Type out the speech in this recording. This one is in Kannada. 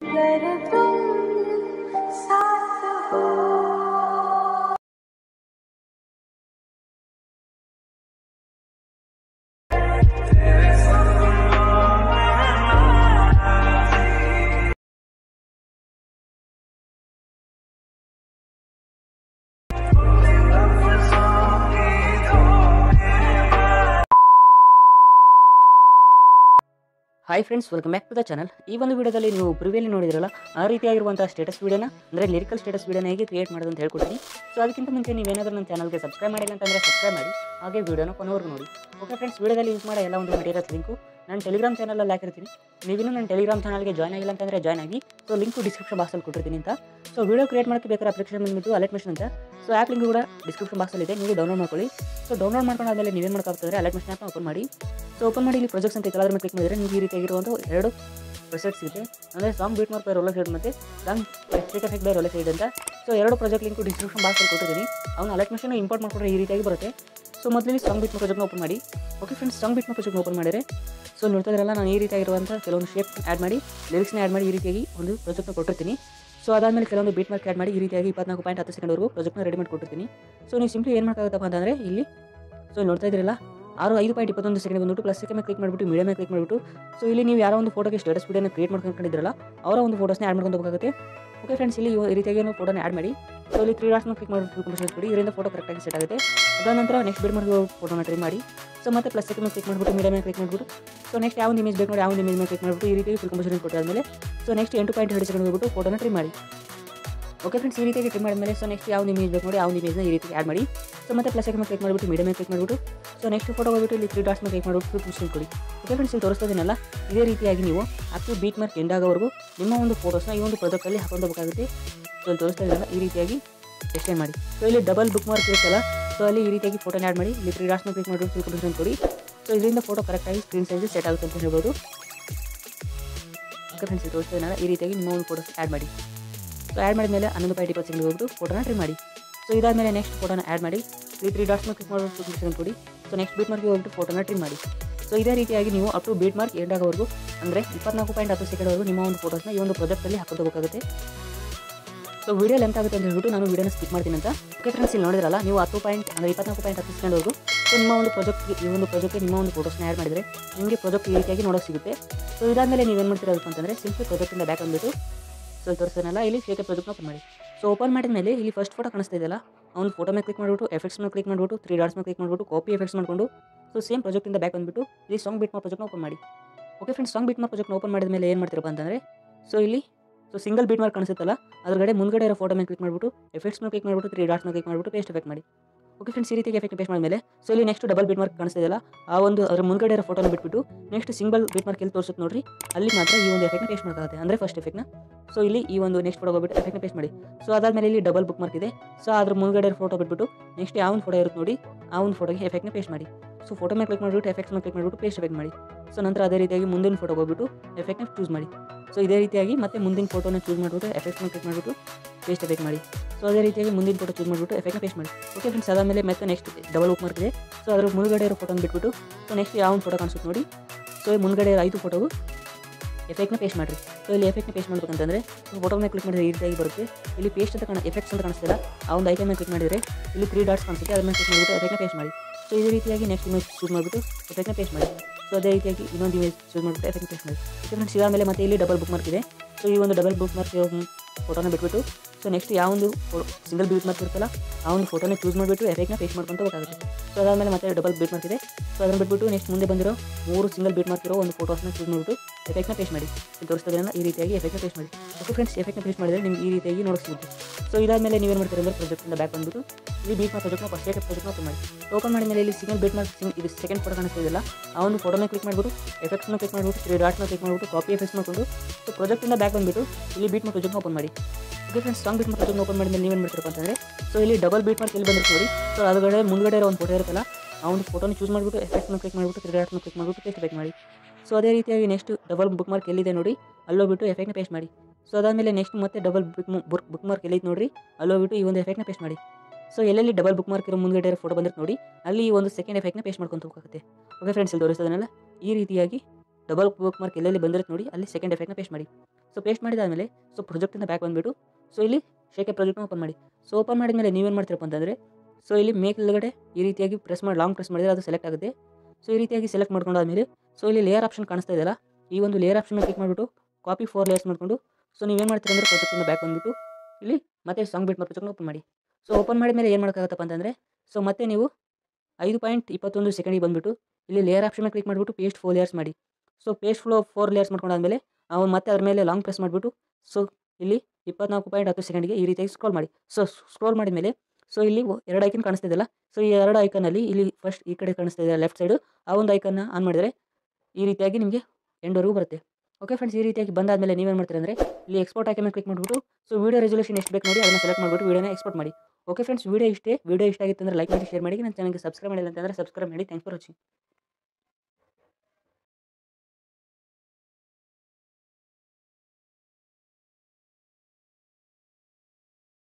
अगर तुम साथ हो hi friends welcome back to the channel ಈ ಒಂದು ವಿಡಿಯೋದಲ್ಲಿ ನೀವು ಪ್ರಿವಿಯಲ್ಲಿ ನೋಡಿದ್ರಲ್ಲ ಆ ರೀತಿಯಾಗಿರುವಂಥ ಸ್ಟೇಟಸ್ ವಿಡಿಯೋನ ಅಂದರೆ ಲಿರಿಕಲ್ ಸ್ಟೇಟಸ್ ವಿಡಿಯೋನ ಹೇಗೆ ಕ್ರಿಯೇಟ್ ಮಾಡೋದು ಅಂತ ಹೇಳ್ಕೊಡ್ತೀನಿ ಸೊ ಅದಕ್ಕಿಂತ ಮುಂಚೆ ನೀವೇನಾದರೂ ನನ್ನ ಚಾನಲ್ಗೆ ಸಬ್ಸ್ಕ್ರೈಬ್ ಮಾಡಿಲ್ಲ ಅಂತಂದರೆ ಸಬ್ಸ್ಕ್ರೈಬ್ ಮಾಡಿ ಹಾಗೆ ವಿಡಿಯೋನ ಕೊನೆವರೆಗೂ ನೋಡಿ ಓಕೆ ಫ್ರೆಂಡ್ಸ್ ವಿಡಿಯೋದಲ್ಲಿ ಯೂಸ್ ಮಾಡೋ ಎಲ್ಲ ಒಂದು ಮೆಟೀರಿಯಲ್ಸ್ ಲಿಂಕು ನಾನು ಟೆಲಿಗ್ರಾಮ್ ಚಾನಲಲ್ಲಿ ಹಾಕಿರ್ತೀನಿ ನೀವಿನ್ನೂ ನನ್ನ ಟೆಲಿಗ್ರಾಮ್ ಚಾನಲ್ಗೆ ಜಾಯ್ನ್ ಆಗಿಲ್ಲ ಅಂತಂದರೆ ಜಾಯ್ನ್ ಆಗಿ ಸೊ ಲಿಂಕು ಡಿಸ್ಕ್ರಿಪ್ಷನ್ ಬಾಕ್ಸಲ್ಲಿ ಕೊಟ್ಟಿರ್ತೀನಿ ಅಂತ ಸೊ ವಿಡಿಯೋ ಕ್ರಿಯೇಟ್ ಮಾಡೋಕ್ಕೆ ಬೇಕಾದ್ರೆ ಅಪ್ಲಿಕೇಶನ್ ಬಂದ್ಬಿಟ್ಟು ಅಲರ್ಟ್ ಮಿಷನ್ ಅಂತ ಸೊ ಆ್ಯಪ್ ಲಿಂಕ್ ಕೂಡ ಡಿಸ್ಕ್ರಿಪ್ಷನ್ ಬಾಕ್ಸಲ್ಲಿ ಇದೆ ನೀವು ಡೌನ್ಲೋಡ್ ಮಾಡ್ಕೊಳ್ಳಿ ಸೊ ಡೌನ್ಲೋಡ್ ಮಾಡ್ಕೊಂಡಾದ್ಮೇಲೆ ನೀವೇನು ಮಾಡೋಕ್ಕಾಗ್ತದೆ ಅಲರ್ಟ್ ಮಿಷನ್ ಆ್ಯಪ್ನ ಓಪನ್ ಮಾಡಿ ಸೊ ಓಪನ್ ಮಾಡಿ ಇಲ್ಲಿ ಪ್ರೊಜೆಕ್ಟ್ಸ್ ಅಂತ ಇತ್ತು ಅದ್ರ ಮೇಲೆ ಕ್ಲಿಕ್ ಮಾಡಿದ್ರೆ ನಿಮಗೆ ಈ ರೀತಿಯಾಗಿರುವಂಥ ಎರಡು ಪ್ರೆಸೆಟ್ ಸಿಗುತ್ತೆ ಅಂದರೆ song beat mark by roller side ಮತ್ತು song street effect by roller side ಅಂತ ಸೊ ಎರಡು ಪ್ರಾಜೆಕ್ಟ್ ಲಿಂಕು ಡಿಸ್ಕ್ರಿಪ್ಷನ್ ಬಾಕ್ಸಲ್ಲಿ ಕೊಟ್ಟಿದ್ದೀನಿ ಅವ್ನು ಅಲರ್ಟ್ ಮಿಷನ್ ಇಂಪೋರ್ಟ್ ಮಾಡ್ಕೊಂಡ್ರೆ ಈ ರೀತಿಯಾಗಿ ಬರುತ್ತೆ ಸೊ ಮೊದಲಿಗೆ ಸಾಂಗ್ ಬೀಟ್ ಪ್ರಾಜೆಕ್ಟ್ನ ಓಪನ್ ಮಾಡಿ ಓಕೆ ಫ್ರೆಂಡ್ಸ್ ಸಾಂಗ್ ಬೀಟ್ ಪ್ರಾಜೆಕ್ಟ್ನ ಓಪನ್ ಮಾಡಿದರೆ ಸೊ ನೋಡ್ತಾ ಇದ್ರಲ್ಲ ನಾನು ಈ ರೀತಿಯಾಗಿರುವಂಥ ಕೆಲವೊಂದು ಶೇಪ್ ಆ್ಯಡ್ ಮಾಡಿ ಲಿರಿಕ್ಸ್ನ ಆ್ಯಡ್ ಮಾಡಿ ಈ ರೀತಿಯಾಗಿ ಒಂದು ಪ್ರಾಜೆಕ್ಟ್ನ ಕೊಟ್ಟಿರ್ತೀನಿ ಸೊ ಅದಾದಮೇಲೆ ಕೆಲವೊಂದು ಬೀಟ್ ಮಾರ್ಕ್ ಆ್ಯಡ್ ಮಾಡಿ ಈ ರೀತಿಯಾಗಿ ಇಪ್ಪತ್ನಾಲ್ಕು ಪಾಯಿಂಟ್ ಹತ್ತು ಸೆಕೆಂಡ್ವರೆಗೂ ಪ್ರಾಜೆಕ್ಟ್ನ ರೆಡಿ ಮಾಡಿ ಕೊಟ್ಟಿರ್ತೀನಿ ಸೊ ನೀವು ಸಿಂಪ್ಲಿ ಏನು ಮಾಡೋಕ್ಕಾಗುತ್ತಪ್ಪ ಅಂತಂದರೆ ಇಲ್ಲಿ ಸೊ ನೋಡ್ತಾ ಇದ್ರಲ್ಲ ಆರು ಐದು ಪಾಯಿಂಟ್ ಇಪ್ಪತ್ತೊಂದು ಸೆಕೆಂಡ್ ಬಂದ್ಬಿಟ್ಟು ಪ್ಲಸ್ ಮೇಲೆ ಕ್ಲಿಕ್ ಮಾಡಿಬಿಟ್ಟು ಮೀಡಿಯಮ್ ಮೇಲೆ ಕ್ಲಿಕ್ ಮಾಡಿಬಿಟ್ಟು ಸೊ ಇಲ್ಲಿ ನೀವು ಯಾರೋ ಒಂದು ಫೋಟೋಗೆ ಸ್ಟೇಟಸ್ ವಿಡಿಯೋನ ಕ್ರಿಯೇಟ್ ಮಾಡ್ಕೊಂಡಿದ್ರಲ್ಲ ಅವರ ಒಂದು ಫೋಟೋಸ್ನ ಆ್ಯಡ್ ಮಾಡ್ಕೊಂಡು ಹೋಗಬೇಕಾಗುತ್ತೆ ಓಕೆ ಫ್ರೆಂಡ್ಸ್ ಇಲ್ಲಿ ಈ ರೀತಿಯಾಗಿ ನಾವು ಫೋಟೋನ ಆ್ಯಡ್ ಮಾಡಿ ಸೊ ಇಲ್ಲಿ ತ್ರೀ ಡಾಟ್ಸ್ನ ಕ್ಲಿಕ್ ಮಾಡಿ ಕೊಡಿ ಇದರಿಂದ ಫೋಟೋ ಕರೆಕ್ಟಾಗಿ ಸೆಟ್ ಆಗುತ್ತೆ ಅದಾದ ನಂತರ ನೆಕ್ಸ್ಟ್ ಬಿಡ್ ಮಾಡಿ ಫೋಟೋನ ಟ್ರೈ ಮಾಡಿ ಸೊ ಮತ್ತೆ ಪ್ಲಸ್ ಸೆಕೆಂಡ್ ಕ್ಲಿಕ್ ಮಾಡಿಬಿಟ್ಟು ಮೀಡಿಯಮ್ ಮೇಲೆ ಕ್ಲಿಕ್ ಮಾಡಿಬಿಟ್ಟು ಸೊ ನೆಕ್ಸ್ಟ್ ಯಾವ ಒಂದು ಇಮೇಜ್ ಬೇಕು ನೋಡಿ ಯಾವ ಒಂದು ಇಮೇಜ್ ಮೇಲೆ ಕ್ಲಿಕ್ ಮಾಡಿಬಿಟ್ಟು ಈ ರೀತಿ ಫುಲ್ ಕಂಪೋಸಿಷನ್ ಕೊಟ್ಟಾದ್ಮೇಲೆ ಸೊ ನೆಕ್ಸ್ಟ್ ಎಂಟು ಪಾಯಿಂಟ್ ಎರಡು ಸೆಕೆಂಡ್ ಹೋಗ್ಬಿಟ್ಟು ಫೋಟೋನ ಟ್ರೈ ಮಾಡಿ ಓಕೆ ಫ್ರೆಂಡ್ಸ್ ಈ ರೀತಿಯಾಗಿ ಟ್ರಿಮ್ ಮಾಡಿದ್ಮೇಲೆ ಸೊ ನೆಕ್ಸ್ಟ್ ಯಾವ ಇಮೇಜ್ ಬೇಕು ನೋಡಿ ಯಾವ ಇಮೇಜ್ನ ಈ ರೀತಿ ಆ್ಯಡ್ ಮಾಡಿ ಸೊ ಮತ್ತೆ ಪ್ಲಸ್ ಮೇಲೆ ಕ್ಲಿಕ್ ಮಾಡಿಬಿಟ್ಟು ಮೀಡಿಯಮ್ ಕ್ಲಿಕ್ ಮಾಡಿಬಿಟ್ಟು ಸೊ ನೆಕ್ಸ್ಟ್ ಫೋಟೋ ಹೋಗ್ಬಿಟ್ಟು ಇಲ್ಲಿ ತ್ರೀ ಡಾಟ್ಸ್ ಮೇಲೆ ಕ್ಲಿಕ್ ಮಾಡಿಬಿಟ್ಟು ಟೂಸ್ಕೊಂಡು ಕೊಡಿ ಓಕೆ ಫ್ರೆಂಡ್ಸ್ ಇಲ್ಲಿ ತೋರಿಸ್ತಾ ಇದೀನಲ್ಲ ಇದೇ ರೀತಿಯಾಗಿ ನೀವು up to beat mark end ಆಗೋವರೆಗೂ ನಿಮ್ಮ ಒಂದು ಫೋಟೋಸ್ನ ಈ ಒಂದು ಪ್ರಾಜೆಕ್ಟಲ್ಲಿ ಹಾಕೊಂಡು ಹೋಗಬೇಕಾಗುತ್ತೆ ಸೊ ಇಲ್ಲಿ ತೋರಿಸ್ತಾ ಇದೆಯಲ್ಲ ಈ ರೀತಿಯಾಗಿ ಎಕ್ಸ್ಟೆಂಡ್ ಮಾಡಿ ಸೊ ಇಲ್ಲಿ ಡಬಲ್ ಬುಕ್ ಮಾರ್ಕ್ ಇರುತ್ತಲ್ಲ ಸೊ ಅಲ್ಲಿ ಈ ರೀತಿಯಾಗಿ ಫೋಟೋನ ಆ್ಯಡ್ ಮಾಡಿ ಇಲ್ಲಿ ತ್ರೀ ಡಾಟ್ಸ್ನ ಕ್ಲಿಕ್ ಮಾಡಿಬಿಟ್ಟು ಫುಲ್ ಕಂಪೋಸಿಷನ್ ಕೊಡಿ ಸೊ ಇದರಿಂದ ಫೋಟೋ ಕರೆಕ್ಟಾಗಿ ಸ್ಕ್ರೀನ್ ಸೈಜ್ ಸೆಟ್ ಆಗುತ್ತೆ ಅಂತ ಹೇಳ್ಬೋದು ಓಕೆ ಫ್ರೆಂಡ್ಸ್ ತೋರಿಸ್ತಾ ಇದೆಯಲ್ಲ ಈ ರೀತಿಯಾಗಿ ನಿಮ್ಮ ಒಂದು ಫೋಟೋಸ್ ಆ್ಯಡ್ ಮಾಡಿ ಸೊ ಆ್ಯಡ್ ಮಾಡಿದ್ಮೇಲೆ ಹನ್ನೊಂದು ಪಾಯಿಂಟ್ ಇಪ್ಪತ್ತು ಸೆಕೆಂಡ್ ಹೋಗ್ಬಿಟ್ಟು ಫೋಟೋನ ಟ್ರೈ ಮಾಡಿ ಸೊ ಇದಾದಮೇಲೆ ನೆಕ್ಸ್ಟ್ ಫೋಟೋನ ಆ್ಯಡ್ ಮಾಡಿ ಈ ತ್ರೀ ಡಾಟ್ಸ್ನ ಕ್ಲಿಕ್ ಮಾಡಿಬಿಟ್ಟು ಸೆಕೆಂಡ್ ಕೊಡಿ ಸೊ ನೆಕ್ಸ್ಟ್ ಬೀಟ್ ಮಾರ್ಕ್ಗೆ ಹೋಗ್ಬಿಟ್ಟು ಫೋಟೋನ ಟ್ರಿಮ್ ಮಾಡಿ ಸೊ ಇದೇ ರೀತಿಯಾಗಿ ನೀವು up to beat mark end ಆಗೋವರೆಗೂ ಅಂದರೆ ಇಪ್ಪತ್ನಾಲ್ಕು ಪಾಯಿಂಟ್ ಹತ್ತು ಸೆಕೆಂಡ್ವರೆಗೂ ನಿಮ್ಮ ಒಂದು ಫೋಟೋಸ್ನ ಈ ಒಂದು ಪ್ರಾಜೆಕ್ಟಲ್ಲಿ ಹಾಕೊಂಡು ಹೋಗಬೇಕಾಗುತ್ತೆ ಸೊ ವಿಡಿಯೋ ಲೆಂತ್ ಆಗುತ್ತೆ ಅಂತ ಹೇಳ್ಬಿಟ್ಟು ನಾನು ವಿಡಿಯೋನ ಸ್ಕಿಪ್ ಮಾಡ್ತೀನಿ ಅಂತ ಓಕೆ ಫ್ರೆಂಡ್ಸ್ ಇಲ್ಲಿ ನೋಡಿದ್ರಲ್ಲ ನೀವು ಹತ್ತು ಪಾಯಿಂಟ್ ಅಂದರೆ ಇಪ್ಪತ್ನಾಲ್ಕು ಪಾಯಿಂಟ್ ಹತ್ತು ಸೆಕೆಂಡ್ವರೆಗೂ ಸೊ ನಿಮ್ಮ ಒಂದು ಪ್ರಾಜೆಕ್ಟ್ ಈ ಒಂದು ಪ್ರಾಜೆಕ್ಟ್ಗೆ ನಿಮ್ಮ ಒಂದು ಫೋಟೋಸ್ನ ಆ್ಯಡ್ ಮಾಡಿದರೆ ನಿಮಗೆ ಪ್ರಾಜೆಕ್ಟ್ ಈ ರೀತಿಯಾಗಿ ನೋಡೋಕೆ ಸಿಗುತ್ತೆ ಸೊ ಇದಾದಮೇಲೆ ನೀವೇನು ಮಾಡ್ತಿರೋದಪ್ಪ ಅಂತಂದರೆ ಸಿಂಪಲ್ ಪ್ರಾಜೆಕ್ಟಿಂದ ಬ್ಯಾಕ್ ಬಂದುಬಿಟ್ಟು ಸೊ ತೋರಿಸ್ತಾನಲ್ಲ ಇಲ್ಲಿ ಫೇಕ್ ಪ್ರಾಜೆಕ್ಟ್ನ ಓಪನ್ ಮಾಡಿ ಸೊ ಓಪನ್ ಮಾಡಿದ ಮೇಲೆ ಇಲ್ಲಿ ಫಸ್ಟ್ ಫೋಟೋ ಕಾಣಿಸ್ತಾ ಇದೆಯಲ್ಲ ಅವ್ನು ಫೋಟೋ ಮೇಲೆ ಕ್ಲಿಕ್ ಮಾಡಿಬಿಟ್ಟು ಎಫೆಕ್ಟ್ಸ್ ಮೇಲೆ ಕ್ಲಿಕ್ ಮಾಡಿಬಿಟ್ಟು ತ್ರೀ ಡಾಟ್ಸ್ ಮೇಲೆ ಕ್ಲಿಕ್ ಮಾಡಿಬಿಟ್ಟು ಕಾಪಿ ಎಫೆಕ್ಟ್ಸ್ ಮಾಡಿಕೊಂಡು ಸೊ ಸೇಮ್ ಪ್ರಾಜೆಕ್ಟಿಂದ ಬ್ಯಾಕ್ ಬಂದುಬಿಟ್ಟು ಇಲ್ಲಿ ಸಾಂಗ್ ಬಿಟ್ ಮಾ ಪ್ರಾಜೆಕ್ಟ್ನ ಓಪನ್ ಮಾಡಿ ಓಕೆ ಫ್ರೆಂಡ್ಸ್ ಸಾಂಗ್ ಬಿಟ್ ಮಾ ಪ್ರಾಜೆಕ್ಟ್ನ ಓಪನ್ ಮಾಡಿದ ಮೇಲೆ ಏನು ಮಾಡ್ತೀರಪ್ಪ ಅಂತಂದರೆ ಸೊ ಇಲ್ಲಿ ಸೊ ಸಿಂಗಲ್ ಬೀಟ್ ಮಾರ್ಕ್ ಕಾಣಿಸುತ್ತಲ್ಲ ಅದ್ರಗಡೆ ಮುಂದ್ಗಡೆ ಇರೋ ಫೋಟೋ ಮೇಲೆ ಕ್ಲಿಕ್ ಮಾಡಿಬಿಟ್ಟು ಎಫೆಕ್ಟ್ಸ್ ಮೇಲೆ ಕ್ಲಿಕ್ ಮಾಡಿಬಿಟ್ಟು ತ್ರೀ ಡಾಟ್ಸ್ ಮೇಲೆ ಕ್ಲಿಕ್ ಮಾಡಿಬಿಟ್ಟು ಪೇಸ್ಟ್ ಎಫೆಕ್ಟ್ ಮಾಡಿ ಓಕೆ ಫ್ರೆಂಡ್ಸ್ ಈ ರೀತಿಗೆ ಎಫೆಕ್ಟ್ ಪೇಸ್ಟ್ ಮಾಡಿದ್ಮೇಲೆ ಸೊ ಇಲ್ಲಿ ನೆಕ್ಸ್ಟ್ ಡಬಲ್ ಬೀಟ್ ಮಾರ್ಕ್ ಕಾಣಿಸ್ತಾ ಇದೆಯಲ್ಲ ಆ ಒಂದು ಅದರ ಮುಂದ್ಗಡೆ ಇರೋ ಫೋಟೋನ ಬಿಟ್ಬಿಟ್ಟು ನೆಕ್ಸ್ಟ್ ಸಿಂಗಲ್ ಬೀಟ್ ಮಾರ್ಕ್ ಎಲ್ಲಿ ತೋರಿಸುತ್ತೆ ನೋಡ್ರಿ ಅಲ್ಲಿ ಮಾತ್ರ ಈ ಒಂದು ಎಫೆಕ್ಟ್ನ ಪೇಸ್ಟ್ ಮಾಡೋಕ್ಕಾಗುತ್ತೆ ಅಂದರೆ ಫಸ್ಟ್ ಎಫೆಕ್ಟ್ನ ಸೊ ಇಲ್ಲಿ ಈ ಒಂದು ನೆಕ್ಸ್ಟ್ ಫೋಟೋ ಹೋಗ್ಬಿಟ್ಟು ಎಫೆಕ್ಟ್ನ ಪೇಸ್ಟ್ ಮಾಡಿ ಸೊ ಅದಾದಮೇಲೆ ಇಲ್ಲಿ ಡಬಲ್ ಬುಕ್ ಮಾರ್ಕ್ ಇದೆ ಸೊ ಅದ್ರ ಮುಂದ್ಗಡೆ ಫೋಟೋ ಬಿಟ್ಬಿಟ್ಟು ನೆಕ್ಸ್ಟ್ ಯಾವ ಒಂದು ಫೋಟೋ ಇರುತ್ತೆ ನೋಡಿ ಆ ಒಂದು ಫೋಟೋಗೆ ಎಫೆಕ್ಟ್ನ ಪೇಸ್ಟ್ ಮಾಡಿ ಸೊ ಫೋಟೋ ಮೇಲೆ ಕ್ಲಿಕ್ ಮಾಡಿಬಿಟ್ಟು ಎಫೆಕ್ಟ್ಸ್ ಮೇಲೆ ಕ್ಲಿಕ್ ಮಾಡಿಬಿಟ್ಟು ಪೇಸ್ಟ್ ಎಫೆಕ್ಟ್ ಮಾಡಿ ಸೊ ನಂತರ ಅದೇ ರೀತಿಯಾಗಿ ಮುಂದಿನ ಫೋಟೋ ಹೋಗ್ಬಿಟ್ಟು ಎಫೆಕ್ಟ್ನ ಚೂಸ್ ಮಾಡಿ ಸೊ ಇದೇ ರೀತಿಯಾಗಿ ಮತ್ತೆ ಮುಂದಿನ ಫೋಟೋನ ಚೂಸ್ ಮಾಡಿಬಿಟ್ಟು ಎಫೆಕ್ಟ್ನ ಕ್ಲಿಕ್ ಮಾಡಿಬಿಟ್ಟು ಪೇಸ್ಟ್ ಎಫೆಕ್ಟ್ ಮಾಡಿ ಸೊ ಅದೇ ರೀತಿಯಾಗಿ ಮುಂದಿನ ಫೋಟೋ ಚೂಸ್ ಮಾಡಿಬಿಟ್ಟು ಎಫೆಕ್ಟ್ನ ಪೇಸ್ಟ್ ಮಾಡಿ ಓಕೆ ಫ್ರೆಂಡ್ಸ್ ಅದಾದಮೇಲೆ ಮತ್ತೆ ನೆಕ್ಸ್ಟ್ ಡಬಲ್ ಬುಕ್ ಮಾರ್ಕ್ ಇದೆ ಸೊ ಅದ್ರ ಮುಂದ್ಗಡೆ ಇರೋ ಫೋಟೋನ ಬಿಟ್ಬಿಟ್ಟು ಸೊ ನೆಕ್ಸ್ಟ್ ಯಾವ ಒಂದು ಫೋಟೋ ಕಾಣಿಸುತ್ತೆ ನೋಡಿ ಸೊ ಮುಂದ್ಗಡೆ ಇರೋ ಐದು ಫೋಟೋವು ಎಫೆಕ್ಟ್ನ ಪೇಸ್ಟ್ ಮಾಡಿರಿ ಸೊ ಇಲ್ಲಿ ಎಫೆಕ್ಟ್ನ ಪೇಸ್ಟ್ ಮಾಡ್ಬೇಕಂತಂದರೆ ಫೋಟೋ ಮೇಲೆ ಕ್ಲಿಕ್ ಮಾಡಿದ್ರೆ ಈ ರೀತಿಯಾಗಿ ಬರುತ್ತೆ ಇಲ್ಲಿ ಪೇಸ್ಟ್ ಅಂತ ಕಾಣ ಎಫೆಕ್ಟ್ಸ್ ಅಂತ ಕಾಣಿಸ್ತಿಲ್ಲ ಆ ಒಂದು ಐಕನ್ ಮೇಲೆ ಕ್ಲಿಕ್ ಮಾಡಿದರೆ ಇಲ್ಲಿ ತ್ರೀ ಡಾಟ್ಸ್ ಕಾಣಿಸುತ್ತೆ ಅದ್ರ ಮೇಲೆ ಕ್ಲಿಕ್ ಮಾಡಿಬಿಟ್ಟು ಎಫೆಕ್ಟ್ನ ಪೇಸ್ಟ್ ಮಾಡಿ ಸೊ ಇದೇ ರೀತಿಯಾಗಿ ನೆಕ್ಸ್ಟ್ ಇಮೇಜ್ ಚೂಸ್ ಮಾಡಿಬಿಟ್ಟು ಎಫೆಕ್ಟ್ನ ಪೇಸ್ಟ್ ಮಾಡಿ ಸೊ ಅದೇ ರೀತಿಯಾಗಿ ಇನ್ನೊಂದು ಇಮೇಜ್ ಚೂಸ್ ಮಾಡಿಬಿಟ್ಟು ಎಫೆಕ್ಟ್ ಪೇಸ್ಟ್ ಮಾಡಿ ಓಕೆ ಫ್ರೆಂಡ್ಸ್ ಇದಾದಮೇಲೆ ಮತ್ತೆ ಇಲ್ಲಿ ಡಬಲ್ ಬುಕ್ ಮಾರ್ಕ್ ಇದೆ ಸೊ ಈ ಒಂದು ಡಬಲ್ ಬುಕ್ ಮಾರ್ಕ್ ಫೋಟೋನ ಬಿಟ್ಬಿಟ್ಟು ಸೊ ನೆಕ್ಸ್ಟ್ ಯಾವ ಒಂದು ಸಿಂಗಲ್ ಬೀಟ್ ಮಾರ್ಕ್ ಇರುತ್ತಲ್ಲ ಆ ಒಂದು ಫೋಟೋನ ಚೂಸ್ ಮಾಡಿಬಿಟ್ಟು ಎಫೆಕ್ಟ್ನ ಪೇಸ್ಟ್ ಮಾಡ್ಕೊಂತ ಹೋಗುತ್ತೆ ಸೊ ಅದಾದಮೇಲೆ ಮತ್ತೆ ಡಬಲ್ ಬೀಟ್ ಮಾರ್ಕ್ ಇದೆ ಸೊ ಅದನ್ನು ಬಿಟ್ಬಿಟ್ಟು ನೆಕ್ಸ್ಟ್ ಮುಂದೆ ಬಂದಿರೋ ಮೂರು ಸಿಂಗಲ್ ಬೀಟ್ ಮಾರ್ಕ್ ಇರೋ ಒಂದು ಫೋಟೋಸ್ನ ಚೂಸ್ ಮಾಡಿಬಿಟ್ಟು ಎಫೆಕ್ಟ್ನ ಪೇಸ್ಟ್ ಮಾಡಿ ಇಲ್ಲಿ ತೋರಿಸ್ತಾ ಇದೆಯಲ್ಲ ಈ ರೀತಿಯಾಗಿ ಎಫೆಕ್ಟ್ನ ಪೇಸ್ಟ್ ಮಾಡಿ ಓಕೆ ಫ್ರೆಂಡ್ಸ್ ಎಫೆಕ್ಟ್ನ ಪೇಸ್ಟ್ ಮಾಡಿದರೆ ನಿಮ್ಗೆ ಈ ರೀತಿಯಾಗಿ ನೋಡೋಕೆ ಸಿಗುತ್ತೆ ಸೊ ಇದಾದಮೇಲೆ ನೀವೇನು ಮಾಡ್ತೀರಿ ಅಂದರೆ ಪ್ರಾಜೆಕ್ಟಿಂದ ಬ್ಯಾಕ್ ಬಂದ್ಬಿಟ್ಟು ಇಲ್ಲಿ ಬೀಟ್ ಮಾರ್ಕ್ ಪ್ರಾಜೆಕ್ಟ್ನ ಫಸ್ಟ್ ಪ್ರಾಜೆಕ್ಟ್ನ ಓಪನ್ ಮಾಡಿ ಓಪನ್ ಮಾಡಿದ ಮೇಲೆ ಇಲ್ಲಿ ಸಿಂಗಲ್ ಬೀಟ್ ಮಾರ್ಕ್ ಸಿಂಗ್ ಇದು ಸೆಕೆಂಡ್ ಫೋಟೋ ಕಾಣಿಸ್ತಾ ಇದೆಯಲ್ಲ ಆ ಒಂದು ಫೋಟೋನ ಕ್ಲಿಕ್ ಮಾಡಿಬಿಟ್ಟು ಎಫೆಕ್ಟ್ನ ಕ್ಲಿಕ್ ಮಾಡಿಬಿಟ್ಟು ತ್ರೀ ಡಾಟ್ನ ಕ್ಲಿಕ್ ಮಾಡಿಬಿಟ್ಟು ಕಾಪಿ ಎಫೆಕ್ಟ್ಸ್ ಮಾಡಿಕೊಂಡು ಸೊ ಪ್ರಾಜೆಕ್ಟಿಂದ ಬ್ಯಾಕ್ ಬಂದುಬಿಟ್ಟು ಇಲ್ಲಿ ಬೀಟ್ ಮಾರ್ಕ್ ಪ್ರಾಜೆಕ್ಟ್ನ ಓಪನ್ ಮಾಡಿ okay friends song beat mark ಪ್ರಾಜೆಕ್ಟ್ನ ಓಪನ್ ಮಾಡಿದ್ಮೇಲೆ ನೀವೇನು ಮಾಡ್ತೀರಪ್ಪ ಅಂತಂದರೆ ಸೊ ಇಲ್ಲಿ ಡಬಲ್ ಬೀಟ್ ಮಾರ್ಕ್ ಇಲ್ಲಿ ಬಂದಿರುತ್ತೆ ನೋಡಿ ಸೊ ಅದ್ರಗಡೆ ಮುಂದ್ಗಡೆ ಇರೋ ಒಂದು ಫೋಟೋ ಇರುತ್ತಲ್ಲ ಆ ಒಂದು ಫೋಟೋನ ಚೂಸ್ ಮಾಡಿಬಿಟ್ಟು ಎಫೆಕ್ಟ್ನ ಕ್ಲಿಕ್ ಮಾಡಿಬಿಟ್ಟು ತ್ರೀ ಡಾಟ್ನ ಕ್ಲಿಕ್ ಮಾಡಿಬಿಟ್ಟು ಪೇಸ್ಟ್ ಎಫೆಕ್ಟ್ ಮಾಡಿ ಸೊ ಅದೇ ರೀತಿಯಾಗಿ ನೆಕ್ಸ್ಟ್ ಡಬಲ್ ಬುಕ್ ಮಾರ್ಕ್ ಎಲ್ಲಿದೆ ನೋಡಿ ಅಲ್ಲೋಗ್ಬಿಟ್ಟು ಎಫೆಕ್ಟ್ನ ಪೇಸ್ಟ್ ಮಾಡಿ ಸೊ ಅದಾದಮೇಲೆ ನೆಕ್ಸ್ಟ್ ಮತ್ತೆ ಡಬಲ್ ಬುಕ್ ಬುಕ್ ಮಾರ್ಕ್ ಎಲ್ಲಿದೆ ನೋಡ್ರಿ ಅಲ್ಲೋಗ್ಬಿಟ್ಟು ಈ ಒಂದು ಎಫೆಕ್ಟ್ನ ಪೇಸ್ಟ್ ಮಾಡಿ ಸೊ ಎಲ್ಲೆಲ್ಲಿ ಡಬಲ್ ಬುಕ್ ಮಾರ್ಕ್ ಇರೋ ಮುಂದ್ಗಡೆ ಇರೋ ಫೋಟೋ ಬಂದಿರುತ್ತೆ ನೋಡಿ ಅಲ್ಲಿ ಈ ಒಂದು ಸೆಕೆಂಡ್ ಎಫೆಕ್ಟ್ನ ಪೇಸ್ಟ್ ಮಾಡ್ಕೊಂತ ಹೋಗುತ್ತೆ ಓಕೆ ಫ್ರೆಂಡ್ಸ್ ಇಲ್ಲಿ ತೋರಿಸ್ತದನಲ್ಲ ಈ ರೀತಿಯಾಗಿ ಡಬಲ್ ಬುಕ್ ಮಾರ್ಕ್ ಎಲ್ಲೆಲ್ಲಿ ಬಂದಿರುತ್ತೆ ನೋಡಿ ಅಲ್ಲಿ ಸೆಕೆಂಡ್ ಎಫೆಕ್ಟ್ನ ಪೇಸ್ಟ್ ಮಾಡಿ ಸೊ ಪೇಸ್ಟ್ ಮಾಡಿದಾದಮೇಲೆ ಸೊ ಪ್ರೊಜೆಕ್ಟಿಂದ ಬ್ಯಾಕ್ ಬಂದುಬಿಟ್ಟು ಸೊ ಇಲ್ಲಿ ಶೇಕೆ ಪ್ರಾಜೆಕ್ಟ್ನ ಓಪನ್ ಮಾಡಿ ಸೊ ಓಪನ್ ಮಾಡಿದ್ಮೇಲೆ ನೀವೇನು ಮಾಡ್ತೀರಪ್ಪ ಅಂತಂದರೆ ಸೊ ಇಲ್ಲಿ ಮೇಲ್ಗಡೆ ಈ ರೀತಿಯಾಗಿ ಪ್ರೆಸ್ ಮಾಡಿ ಲಾಂಗ್ ಪ್ರೆಸ್ ಮಾಡಿದರೆ ಅದು ಸೆಲೆಕ್ಟ್ ಆಗುತ್ತೆ ಸೊ ಈ ರೀತಿಯಾಗಿ ಸೆಲೆಕ್ಟ್ ಮಾಡ್ಕೊಂಡಾದ್ಮೇಲೆ ಸೊ ಇಲ್ಲಿ ಲೇಯರ್ ಆಪ್ಷನ್ ಕಾಣಿಸ್ತಾ ಇದೆಯಲ್ಲ ಈ ಒಂದು ಲೇಯರ್ ಆಪ್ಷನ್ ಕ್ಲಿಕ್ ಮಾಡಿಬಿಟ್ಟು ಕಾಪಿ ಫೋರ್ ಲೇಯರ್ಸ್ ಮಾಡಿಕೊಂಡು ಸೊ ನೀವೇನು ಮಾಡ್ತೀರಿ ಅಂದರೆ ಪ್ರೊಜೆಕ್ಟಿಂದ ಬ್ಯಾಕ್ ಬಂದುಬಿಟ್ಟು ಇಲ್ಲಿ ಮತ್ತೆ ಸಾಂಗ್ ಬಿಟ್ ಮಾಡಿ ಪ್ರೊಜೆಕ್ಟ್ನ ಓಪನ್ ಮಾಡಿ ಸೊ ಓಪನ್ ಮಾಡಿದ ಮೇಲೆ ಏನು ಮಾಡೋಕ್ಕಾಗತ್ತಪ್ಪ ಅಂತಂದರೆ ಸೊ ಮತ್ತೆ ನೀವು ಐದು ಪಾಯಿಂಟ್ ಇಪ್ಪತ್ತೊಂದು ಸೆಕೆಂಡಿಗೆ ಬಂದುಬಿಟ್ಟು ಇಲ್ಲಿ ಲೇಯರ್ ಆಪ್ಷನ್ ಕ್ಲಿಕ್ ಮಾಡಿಬಿಟ್ಟು ಪೇಸ್ಟ್ ಫೋರ್ ಲೇಯರ್ಸ್ ಮಾಡಿ so paste flow four layers ಮಾಡ್ಕೊಂಡಾದ್ಮೇಲೆ ನಾವು ಮತ್ತೆ ಅದ್ರ ಮೇಲೆ ಲಾಂಗ್ ಪ್ರೆಸ್ ಮಾಡಿಬಿಟ್ಟು ಸೊ ಇಲ್ಲಿ ಇಪ್ಪತ್ನಾಲ್ಕು ಪಾಯಿಂಟ್ ಹತ್ತು ಸೆಕೆಂಡ್ಗೆ ಈ ರೀತಿಯಾಗಿ ಸ್ಕ್ರೋಲ್ ಮಾಡಿ ಸೊ ಸ್ಕ್ರೋಲ್ ಮಾಡಿದ ಮೇಲೆ ಸೊ ಇಲ್ಲಿ ಒ- ಎರಡು ಐಕನ್ ಕಾಣಿಸ್ತಿದೆಯಲ್ಲ ಸೊ ಈ ಎರಡು ಐಕನಲ್ಲಿ ಇಲ್ಲಿ ಫಸ್ಟ್ ಈ ಕಡೆ ಕಾಣಿಸ್ತಾ ಇದೆ ಲೆಫ್ಟ್ ಸೈಡು ಆ ಒಂದು ಐಕನ್ನ ಆನ್ ಮಾಡಿದರೆ ಈ ರೀತಿಯಾಗಿ ನಿಮಗೆ ಎಂಡ್ವರೆಗೂ ಬರುತ್ತೆ ಓಕೆ ಫ್ರೆಂಡ್ಸ್ ಈ ರೀತಿಯಾಗಿ ಬಂದಾದಮೇಲೆ ನೀವೇನು ಮಾಡ್ತೀರಿ ಅಂದರೆ ಇಲ್ಲಿ ಎಕ್ಸ್ಪೋರ್ಟ್ ಐಕನ್ ಕ್ಲಿಕ್ ಮಾಡಿಬಿಟ್ಟು ಸೊ ವೀಡಿಯೋ ರೆಸೊಲ್ಯೂಷನ್ ಎಷ್ಟು ಬೇಕು ನೋಡಿ ಅದನ್ನು ಸೆಲೆಕ್ಟ್ ಮಾಡಿಬಿಟ್ಟು ವೀಡಿಯೋನ ಎಕ್ಸ್ಪೋರ್ಟ್ ಮಾಡಿ ಓಕೆ ಫ್ರೆಂಡ್ಸ್ ವೀಡಿಯೋ ಇಷ್ಟೇ ವೀಡಿಯೋ ಇಷ್ಟ ಆಗಿತ್ತು ಅಂದರೆ ಲೈಕ್ ಮಾಡಿ ಶೇರ್ ಮಾಡಿ ನನ್ನ ಚಾನಲ್ಗೆ ಸಬ್ಸ್ಕ್ರೈಬ್ ಮಾಡಿಲ್ಲ ಅಂತಂದರೆ ಸಬ್ಸ್ಕ್ರೈಬ್ ಮಾಡಿ ಥ್ಯಾಂಕ್ಸ್ ಫಾರ್ ವಾಚಿಂಗ್